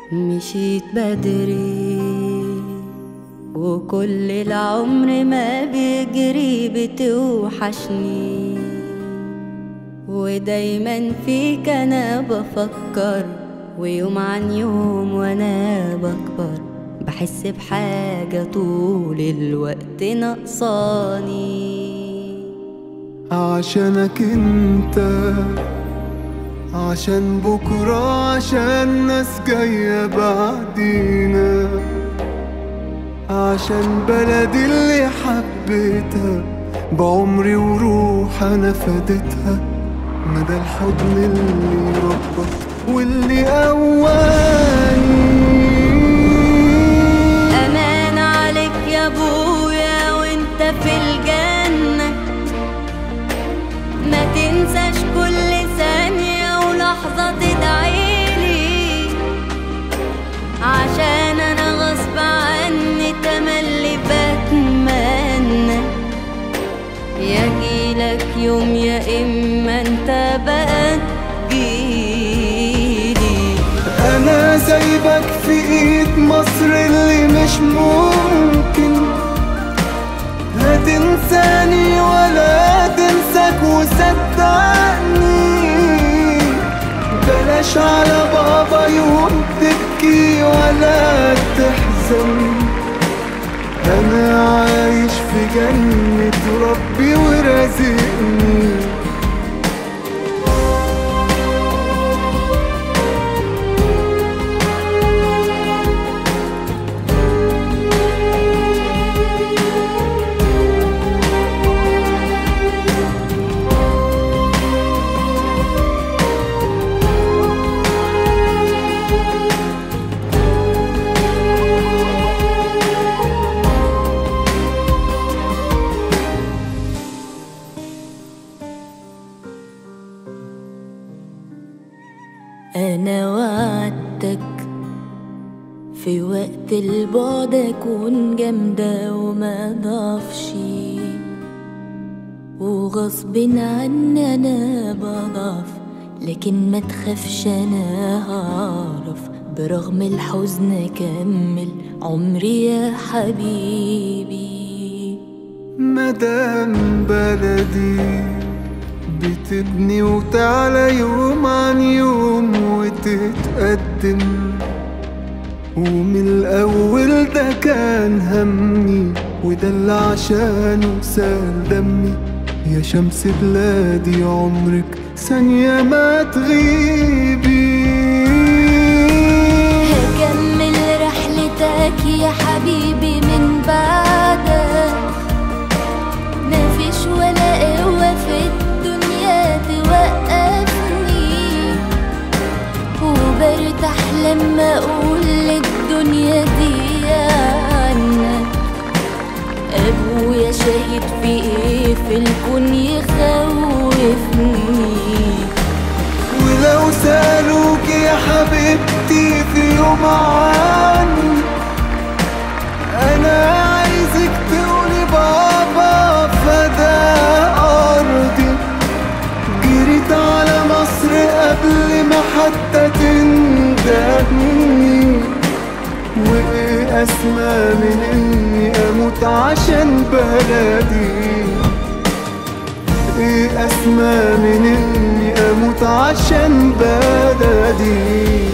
مشيت بدري وكل العمر ما بيجري بتوحشني ودايما فيك انا بفكر ويوم عن يوم وانا بكبر بحس بحاجة طول الوقت نقصاني عشانك انت عشان بكرة عشان ناس جاية بعدينا عشان بلدي اللي حبيتها بعمري وروح انا فديتها مدى الحضن اللي ربط واللي قواني امان عليك يا ابويا وانت في الجنة ما تنساش كل ثانية ولحظة تدعيلي عشان انا غصب عني تملي بتمنى يجيلك يوم يا اما انت بقى تجيلي انا سايبك في ايد مصر اللي مش ممكن لا تنساني ولا تنساك وصدقني بلاش على بابا يوم تبكي ولا تحزن انا عايش في جنة ربي ورازقني أنا وعدتك في وقت البعد أكون جامدة وما ضعفش وغصب عني أنا بضعف لكن ما تخافش أنا هعرف برغم الحزن أكمل عمري يا حبيبي مدام بلدي بتبني وتعلى يوم عن يوم وتتقدم ومن الأول ده كان همي وده اللي عشانه سال دمي يا شمس بلادي عمرك ثانية ما تغيبي هكمل رحلتك يا حبيبي من بعدك مفيش ولا قوة في الدنيا توقفني وبرتاح لما أقول للدنيا دي عنك أبويا شاهد في إيه في الكون يخوفني ولو سألوك يا حبيبتي في يوم عني أنا عايزك تقولي بابا فدا أرضي جريت على مصر قبل ما حتى تندهني وإيه أسمى من إني أموت عشان بلدي ايه اسمى من اني اموت عشان بلدي